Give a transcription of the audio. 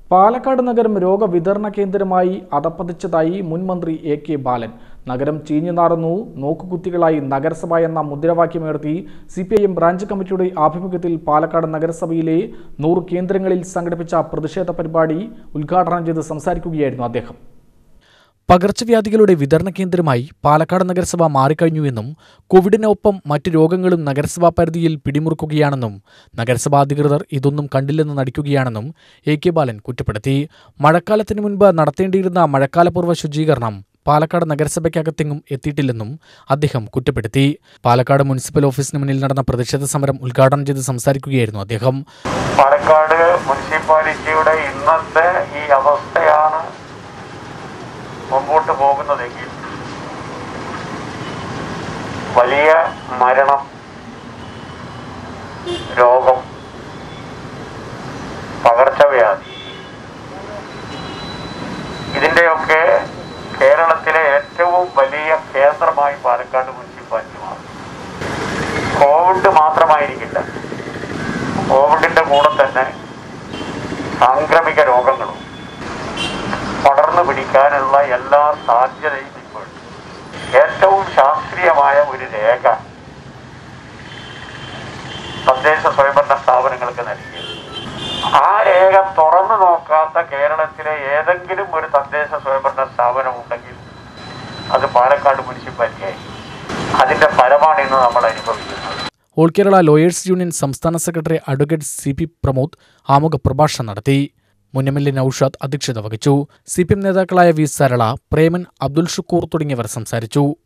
പാലക്കാട് നഗരം രോഗവിതരണ കേന്ദ്രമായി അധപ്പതിച്ചതായി മുൻ മന്ത്രി എ കെ ബാലൻ നഗരം ചീഞ്ഞു നാറുന്നു നോക്കുകുത്തികളായി നഗരസഭ എന്ന മുദ്രാവാക്യമുയർത്തി C P I M branch കമ്മിറ്റിയുടെ ആഭിമുഖ്യത്തിൽ പാലക്കാട് നഗരസഭയിലെ നൂറ് കേന്ദ്രങ്ങളിൽ സംഘടിപ്പിച്ച പ്രതിഷേധ പരിപാടി ഉദ്ഘാടനം ചെയ്ത് സംസാരിക്കുകയായിരുന്നു അദ്ദേഹം പകർച്ചവ്യാധികളുടെ വിതരണ കേന്ദ്രമായി പാലക്കാട് നഗരസഭ മാറിക്കഴിഞ്ഞുവെന്നും കോവിഡിനൊപ്പം മറ്റ് രോഗങ്ങളും നഗരസഭാ പരിധിയിൽ പിടിമുറുക്കുകയാണെന്നും നഗരസഭാ അധികൃതർ ഇതൊന്നും കണ്ടില്ലെന്ന് നടിക്കുകയാണെന്നും എ കെ ബാലൻ കുറ്റപ്പെടുത്തി മഴക്കാലത്തിന് മുൻപ് നടത്തേണ്ടിയിരുന്ന മഴക്കാലപൂർവ്വ ശുചീകരണം പാലക്കാട് നഗരസഭയ്ക്കകത്തെങ്ങും എത്തിയിട്ടില്ലെന്നും അദ്ദേഹം കുറ്റപ്പെടുത്തി പാലക്കാട് മുനിസിപ്പൽ ഓഫീസിന് മുന്നിൽ നടന്ന പ്രതിഷേധ സമരം ഉദ്ഘാടനം ചെയ്ത് സംസാരിക്കുകയായിരുന്നു അദ്ദേഹം പാലക്കാട് മുനിസിപ്പാലിറ്റിയുടെ ഇന്നത്തെ ഈ അവസ്ഥയാണ് മുമ്പോട്ട് പോകുന്നതെങ്കിൽ വലിയ മരണം രോഗം പകർച്ചവ്യാധി ഇതിൻ്റെയൊക്കെ കേരളത്തിലെ ഏറ്റവും വലിയ കേന്ദ്രമായി പാലക്കാട് മുനിസിപ്പാലിറ്റി മാറും കോവിഡ് മാത്രമായിരിക്കില്ല കോവിഡിന്റെ കൂടെ തന്നെ സാംക്രമിക രോഗങ്ങളും പടർന്നു പിടിക്കാനുള്ള എല്ലാ സാധ്യതയും ഇപ്പോൾ ഏറ്റവും ശാസ്ത്രീയമായ ഒരു രേഖ തദ്ദേശ സ്വയംഭരണ സ്ഥാപനങ്ങൾക്ക് നൽകി ആ രേഖ തുറന്നു നോക്കാത്ത കേരളത്തിലെ ഏതെങ്കിലും ഒരു തദ്ദേശ സ്വയംഭരണ സ്ഥാപനം ഉണ്ടെങ്കിൽ അത് പാലക്കാട് മുനിസിപ്പാലിറ്റിയായി അതിന്റെ ഫലമാണ് ഇന്ന് നമ്മൾ അനുഭവിക്കുന്നത് ഓൾ കേരള ലോയേഴ്സ് യൂണിയൻ സംസ്ഥാന secretary advocate C P Pramod ആമുഖ പ്രഭാഷണം നടത്തി മുൻ എം എൽ എ നൌഷാദ് അധ്യക്ഷത വഹിച്ചു സി പി എം നേതാക്കളായ വി സരള പ്രേമൻ അബ്ദുൽ ഷുക്കൂർ തുടങ്ങിയവർ സംസാരിച്ചു